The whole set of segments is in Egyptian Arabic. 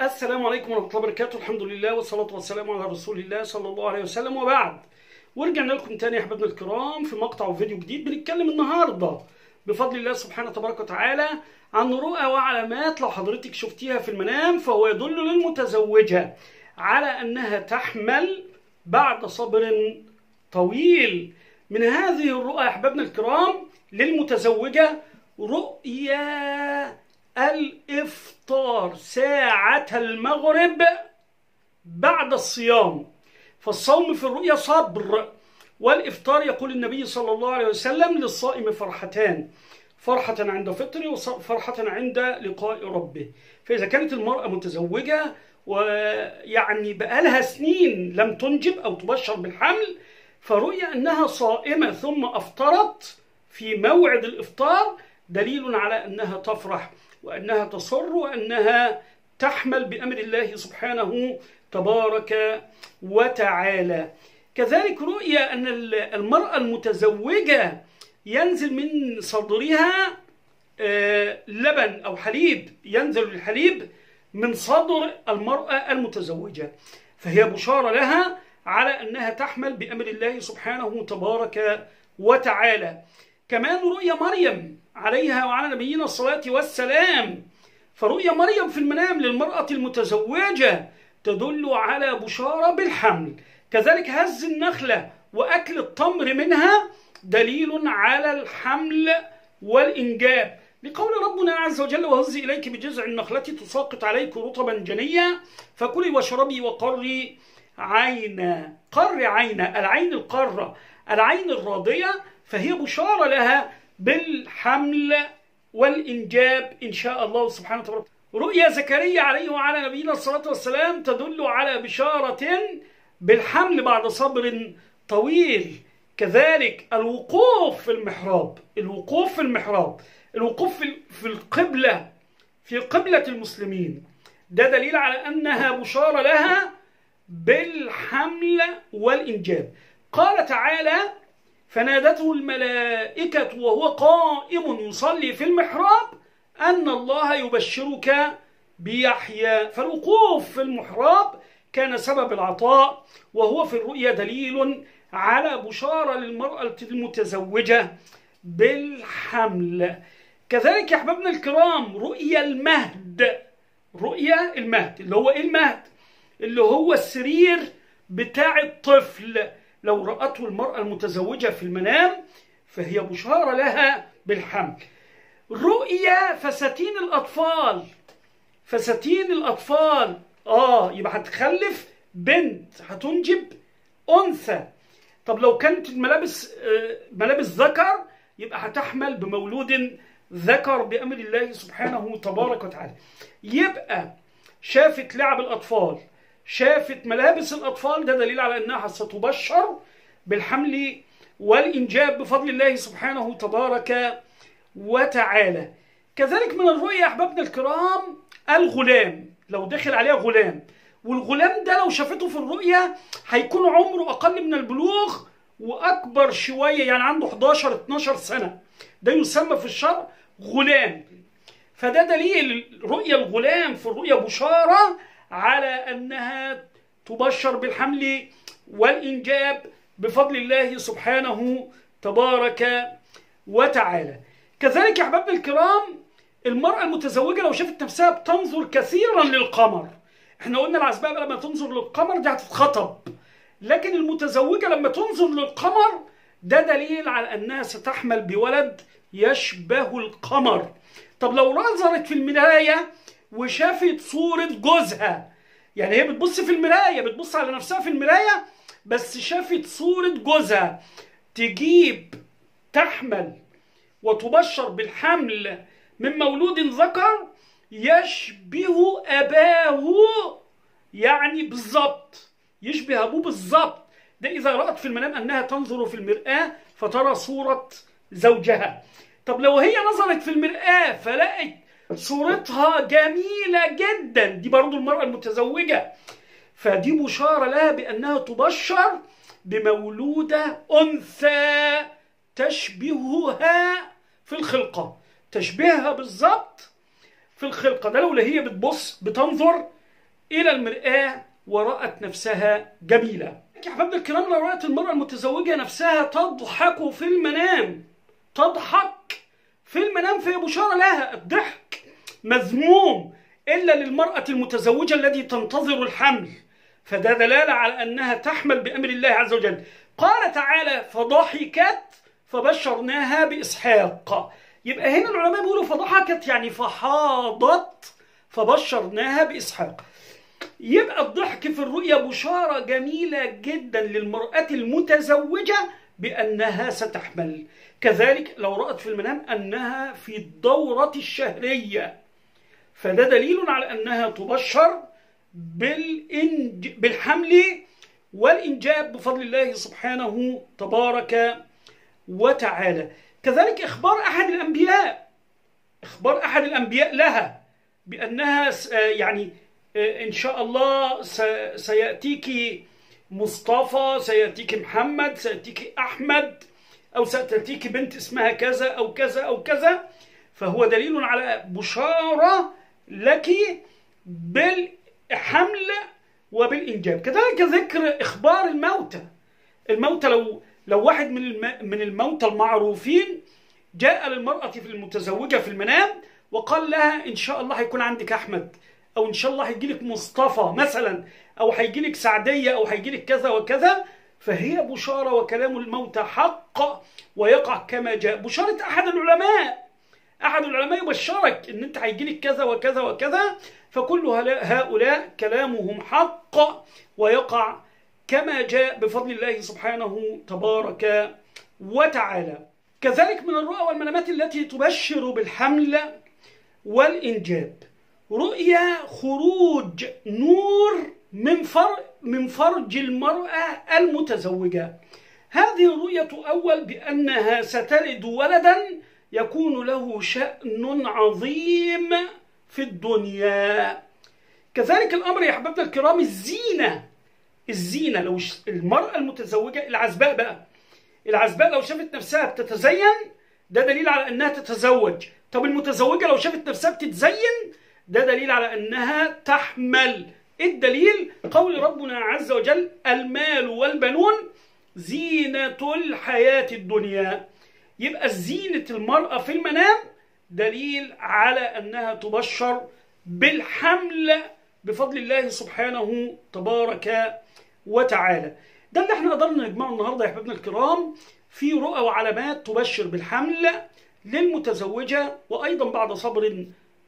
السلام عليكم ورحمة الله وبركاته الحمد لله والصلاة والسلام على رسول الله صلى الله عليه وسلم وبعد ورجعنا لكم تاني يا احبابنا الكرام في مقطع وفيديو جديد بنتكلم النهارده بفضل الله سبحانه تبارك وتعالى عن رؤى وعلامات لو حضرتك شفتيها في المنام فهو يدل للمتزوجة على أنها تحمل بعد صبر طويل من هذه الرؤى يا احبابنا الكرام للمتزوجة رؤيا الإفطار ساعة المغرب بعد الصيام فالصوم في الرؤيا صبر والإفطار يقول النبي صلى الله عليه وسلم للصائم فرحتان فرحة عند فطره وفرحة عند لقاء ربه فإذا كانت المرأة متزوجة ويعني بقالها سنين لم تنجب أو تبشر بالحمل فرؤيا أنها صائمة ثم أفطرت في موعد الإفطار دليل على أنها تفرح وأنها تصر وأنها تحمل بأمر الله سبحانه تبارك وتعالى كذلك رؤيا أن المرأة المتزوجة ينزل من صدرها لبن أو حليب ينزل الحليب من صدر المرأة المتزوجة فهي بشارة لها على أنها تحمل بأمر الله سبحانه تبارك وتعالى كمان رؤيا مريم عليها وعلى نبينا الصلاة والسلام فرؤيا مريم في المنام للمرأة المتزوجة تدل على بشارة بالحمل كذلك هز النخلة وأكل التمر منها دليل على الحمل والإنجاب لقول ربنا عز وجل وهزي إليك بجذع النخلة تساقط عليك رطبا جنيا فكلي واشربي وقري عينا قر عينا العين القارة العين الراضية فهي بشارة لها بالحمل والإنجاب إن شاء الله سبحانه وتعالى رؤيا زكريا عليه وعلى نبينا الصلاة والسلام تدل على بشارة بالحمل بعد صبر طويل كذلك الوقوف في المحراب الوقوف في المحراب الوقوف في القبلة في قبلة المسلمين ده دليل على أنها بشارة لها بالحمل والإنجاب قال تعالى فنادته الملائكة وهو قائم يصلي في المحراب أن الله يبشرك بيحيى فالوقوف في المحراب كان سبب العطاء وهو في الرؤيا دليل على بشارة للمرأة المتزوجة بالحمل كذلك يا أحبابنا الكرام رؤيا المهد رؤيا المهد اللي هو إيه المهد اللي هو السرير بتاع الطفل لو رأته المرأة المتزوجة في المنام فهي بشارة لها بالحمل رؤيا فساتين الأطفال فساتين الأطفال آه يبقى هتخلف بنت هتنجب أنثى طب لو كانت الملابس آه ملابس ذكر يبقى هتحمل بمولود ذكر بأمر الله سبحانه تبارك وتعالى يبقى شافت لعب الأطفال شافت ملابس الأطفال ده دليل على أنها ستبشر بالحمل والإنجاب بفضل الله سبحانه تبارك وتعالى كذلك من الرؤيا يا أحبابنا الكرام الغلام لو دخل عليها غلام والغلام ده لو شافته في الرؤيا هيكون عمره أقل من البلوغ وأكبر شوية يعني عنده 11 12 سنة ده يسمى في الشرع غلام فده دليل رؤيا الغلام في الرؤيا بشارة على أنها تبشر بالحمل والإنجاب بفضل الله سبحانه تبارك وتعالى كذلك يا أحبابنا الكرام المرأة المتزوجة لو شافت نفسها بتنظر كثيرا للقمر احنا قلنا العزباء لما تنظر للقمر دي هتتخطب لكن المتزوجة لما تنظر للقمر ده دليل على أنها ستحمل بولد يشبه القمر طب لو نظرت في المراية وشافت صورة جوزها يعني هي بتبص في المراية بتبص على نفسها في المراية بس شافت صورة جوزها تجيب تحمل وتبشر بالحمل من مولود ذكر يشبه أباه يعني بالظبط يشبه أبوه بالظبط ده إذا رأت في المنام أنها تنظر في المرآة فترى صورة زوجها طب لو هي نظرت في المرآة فلقت صورتها جميلة جدا دي برضو المرأة المتزوجة فدي بشارة لها بأنها تبشر بمولودة أنثى تشبهها في الخلقة تشبهها بالظبط في الخلقة ده لو هي بتبص بتنظر إلى المرآة ورأت نفسها جميلة يا أحبابنا الكرام لو رأت المرأة المتزوجة نفسها تضحك في المنام تضحك في المنام في بشارة لها الضحك مذموم إلا للمرأة المتزوجة التي تنتظر الحمل فده دلالة على أنها تحمل بأمر الله عز وجل قال تعالى فضحكت فبشرناها بإسحاق يبقى هنا العلماء بيقولوا فضحكت يعني فحاضت فبشرناها بإسحاق يبقى الضحك في الرؤيا بشارة جميلة جدا للمرأة المتزوجة بأنها ستحمل كذلك لو رأت في المنام أنها في الدورة الشهرية فده دليل على أنها تبشر بالإنج... بالحمل والإنجاب بفضل الله سبحانه تبارك وتعالى كذلك إخبار أحد الأنبياء إخبار أحد الأنبياء لها بأنها يعني إن شاء الله سيأتيك مصطفى سيأتيك محمد سيأتيك أحمد أو ستأتيك بنت اسمها كذا أو كذا أو كذا فهو دليل على بشارة لك بالحمل وبالإنجاب كذلك ذكر إخبار الموتى الموتى لو لو واحد من الم... من الموتى المعروفين جاء للمرأة في المتزوجة في المنام وقال لها إن شاء الله هيكون عندك أحمد أو إن شاء الله هيجي لك مصطفى مثلا أو هيجي لك سعدية أو هيجي لك كذا وكذا فهي بشارة وكلام الموتى حق ويقع كما جاء بشارة أحد العلماء أحد العلماء يبشرك إن أنت هيجي لك كذا وكذا وكذا فكل هؤلاء كلامهم حق ويقع كما جاء بفضل الله سبحانه تبارك وتعالى كذلك من الرؤى والمنامات التي تبشر بالحمل والإنجاب رؤيا خروج نور من فر من فرج المرأة المتزوجة هذه الرؤية تؤول بأنها ستلد ولدا يكون له شأن عظيم في الدنيا كذلك الأمر يا أحبابنا الكرام الزينة الزينة لو المرأة المتزوجة العزباء بقى العزباء لو شافت نفسها بتتزين ده دليل على أنها تتزوج طب المتزوجة لو شافت نفسها بتتزين ده دليل على أنها تحمل الدليل قول ربنا عز وجل المال والبنون زينة الحياة الدنيا يبقى زينة المرأة في المنام دليل على أنها تبشر بالحمل بفضل الله سبحانه تبارك وتعالى ده اللي احنا قدرنا نجمعه النهارده يا احبابنا الكرام في رؤى وعلامات تبشر بالحمل للمتزوجة وأيضا بعد صبر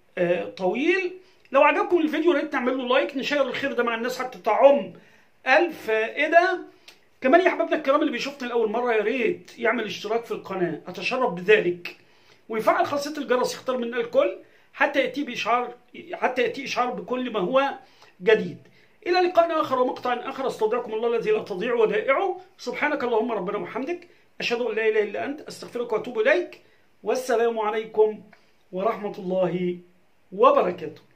طويل لو عجبكم الفيديو يا ريت تعملوا له لايك نشير الخير ده مع الناس حتى تعم الفائدة كمان يا احبابنا الكرام اللي بيشوفنا لاول مره يا ريت يعمل اشتراك في القناه اتشرف بذلك ويفعل خاصيه الجرس يختار منا الكل حتى ياتي باشعار حتى ياتي اشعار بكل ما هو جديد الى لقاء اخر ومقطع اخر استودعكم الله الذي لا تضيع ودائعه سبحانك اللهم ربنا وبحمدك اشهد ان لا اله الا انت استغفرك واتوب اليك والسلام عليكم ورحمه الله وبركاته